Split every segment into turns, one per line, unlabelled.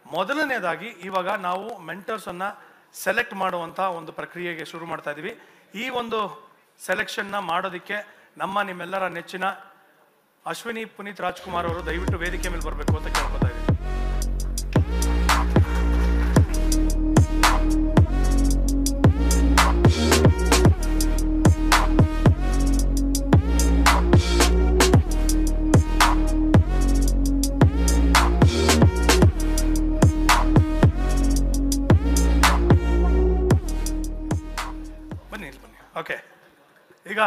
ಮೊದಲನೇದಾಗಿ ಇವಾಗ ನಾವು ಮೆಂಟರ್ಸ್ ಅನ್ನ ಸೆಲೆಕ್ಟ್ ಮಾಡುವಂತ ಒಂದು ಪ್ರಕ್ರಿಯೆಗೆ ಶುರು ಮಾಡ್ತಾ ಇದೀವಿ ಈ ಒಂದು ಸೆಲೆಕ್ಷನ್ ನ ಮಾಡೋದಕ್ಕೆ ನಮ್ಮ ನಿಮ್ಮೆಲ್ಲರ ನೆಚ್ಚಿನ ಅಶ್ವಿನಿ ಪುನೀತ್ ರಾಜ್ಕುಮಾರ್ ಅವರು ದಯವಿಟ್ಟು ವೇದಿಕೆ ಮೇಲೆ ಬರಬೇಕು ಅಂತ ಕೇಳ್ಕೊತಾ ಇದ್ದೀನಿ ಬನ್ನಿ ಇಲ್ಲಿ ಬನ್ನಿ ಓಕೆ ಈಗ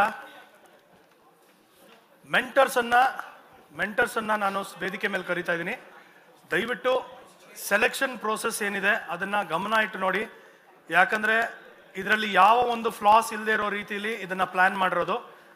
ಮೆಂಟರ್ಸ್ ಅನ್ನ ಮೆಂಟರ್ಸ್ ಅನ್ನ ನಾನು ವೇದಿಕೆ ಮೇಲೆ ಕರಿತಾ ಇದ್ದೀನಿ ದಯವಿಟ್ಟು ಸೆಲೆಕ್ಷನ್ ಪ್ರೋಸೆಸ್ ಏನಿದೆ ಅದನ್ನ ಗಮನ ಇಟ್ಟು ನೋಡಿ ಯಾಕಂದ್ರೆ ಇದರಲ್ಲಿ ಯಾವ ಒಂದು ಫ್ಲಾಸ್ ಇಲ್ಲದೆ ಇರೋ ರೀತಿಯಲ್ಲಿ ಇದನ್ನ ಪ್ಲಾನ್ ಮಾಡಿರೋದು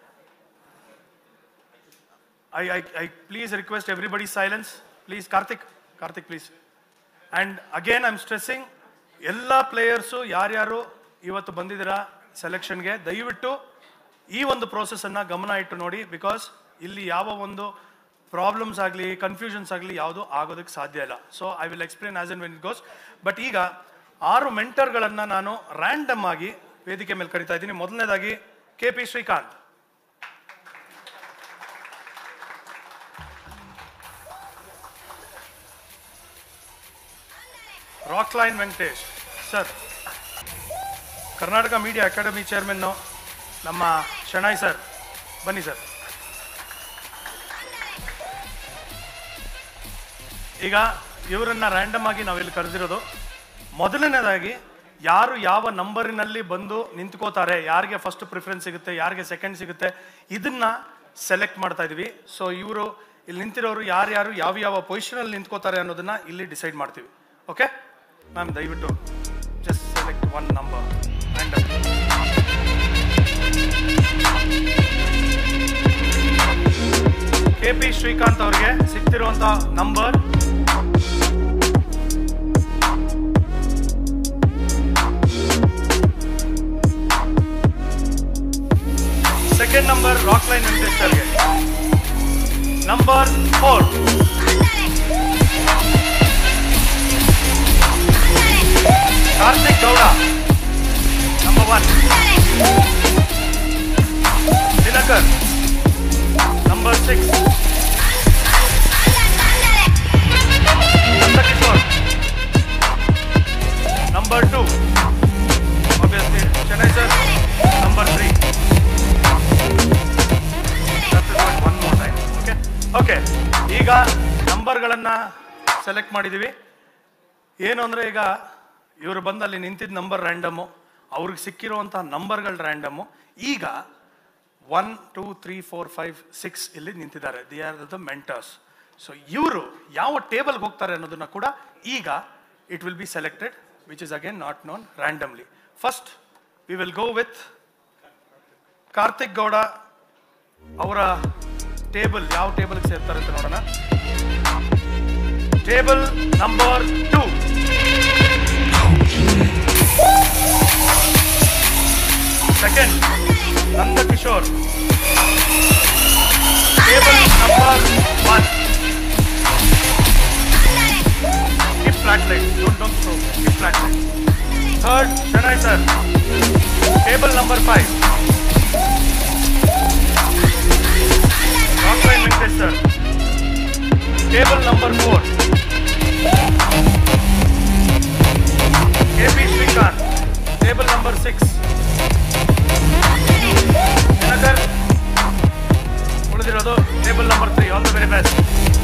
I I I please request everybody silence please Karthik Karthik please and again I am stressing ಎಲ್ಲ ಪ್ಲೇಯರ್ಸು ಯಾರ್ಯಾರು ಇವತ್ತು ಬಂದಿದ್ದೀರಾ ಸೆಲೆಕ್ಷನ್ಗೆ ದಯವಿಟ್ಟು ಈ ಒಂದು ಪ್ರೋಸೆಸ್ಸನ್ನು ಗಮನ ಇಟ್ಟು ನೋಡಿ ಬಿಕಾಸ್ ಇಲ್ಲಿ ಯಾವ ಒಂದು ಪ್ರಾಬ್ಲಮ್ಸ್ ಆಗಲಿ ಕನ್ಫ್ಯೂಷನ್ಸ್ ಆಗಲಿ ಯಾವುದು ಆಗೋದಕ್ಕೆ ಸಾಧ್ಯ ಇಲ್ಲ so I will explain as and when it goes but ಈಗ ಆರು ಮೆಂಟರ್ಗಳನ್ನು ನಾನು ರ್ಯಾಂಡಮ್ ಆಗಿ ವೇದಿಕೆ ಮೇಲೆ ಕರಿತಾ ಇದ್ದೀನಿ ಮೊದಲನೇದಾಗಿ K P Srikanth Rockline Venkatesh sir Karnataka media academy chairman ನಮ್ಮ ಶೆಣಾಯ್ ಸರ್ ಬನ್ನಿ ಸರ್ ಈಗ ಇವರನ್ನ ರ್ಯಾಂಡಮ್ ಆಗಿ ನಾವಿಲ್ಲಿ ಕರೆದಿರೋದು ಮೊದಲನೇದಾಗಿ ಯಾರು ಯಾವ ನಂಬರಿನಲ್ಲಿ ಬಂದು ನಿಂತ್ಕೋತಾರೆ ಯಾರಿಗೆ ಫಸ್ಟ್ ಪ್ರಿಫರೆನ್ಸ್ ಸಿಗುತ್ತೆ ಯಾರಿಗೆ ಸೆಕೆಂಡ್ ಸಿಗುತ್ತೆ ಇದನ್ನ ಸೆಲೆಕ್ಟ್ ಮಾಡ್ತಾ ಇದೀವಿ ಸೊ ಇವರು ಇಲ್ಲಿ ನಿಂತಿರೋರು ಯಾರ್ಯಾರು ಯಾವ ಯಾವ ಪೊಸಿಷನಲ್ಲಿ ನಿಂತ್ಕೋತಾರೆ ಅನ್ನೋದನ್ನ ಇಲ್ಲಿ ಡಿಸೈಡ್ ಮಾಡ್ತೀವಿ ಓಕೆ ಮ್ಯಾಮ್ ದಯವಿಟ್ಟು just select one number random K P Srikanth ಅವರಿಗೆ ಸಿಗ್ತಿರುವಂತ number second number Rockline ವೆಂಕಟೇಶ್ವರ್ಗೆ number four Karthik Gowda number one Dinakar number six Nandakishore number two obviously Chennai sir number three one more time okay okay ಈಗ ನಂಬರ್ಗಳನ್ನ select ಮಾಡಿದೀವಿ ಏನು ಅಂದ್ರೆ ಈಗ ಇವರು ಬಂದು ಅಲ್ಲಿ ನಿಂತಿದ್ದ ನಂಬರ್ ರ್ಯಾಂಡಮು ಅವ್ರಿಗೆ ಸಿಕ್ಕಿರುವಂತಹ ನಂಬರ್ಗಳು ರ್ಯಾಂಡಮು ಈಗ one two three four five six ಇಲ್ಲಿ ನಿಂತಿದ್ದಾರೆ the are the mentors so ಇವರು ಯಾವ ಟೇಬಲ್ಗೆ ಹೋಗ್ತಾರೆ ಅನ್ನೋದನ್ನ ಕೂಡ ಈಗ it will be selected which is again not known randomly first we will go with Karthik Gowda ಅವರ ಟೇಬಲ್ ಯಾವ ಟೇಬಲ್ಗೆ ಸೇರ್ತಾರೆ ಅಂತ ನೋಡೋಣ table number two second Nandakishore table number one Keep flat leg. Don't don't throw. Keep flat leg. Third, Chennai sir. Table number five. Rockline Venkatesh sir. Table number four. KP Srikant. Table number six. Another. ಉಳಿದಿರೋದು table number three all the very best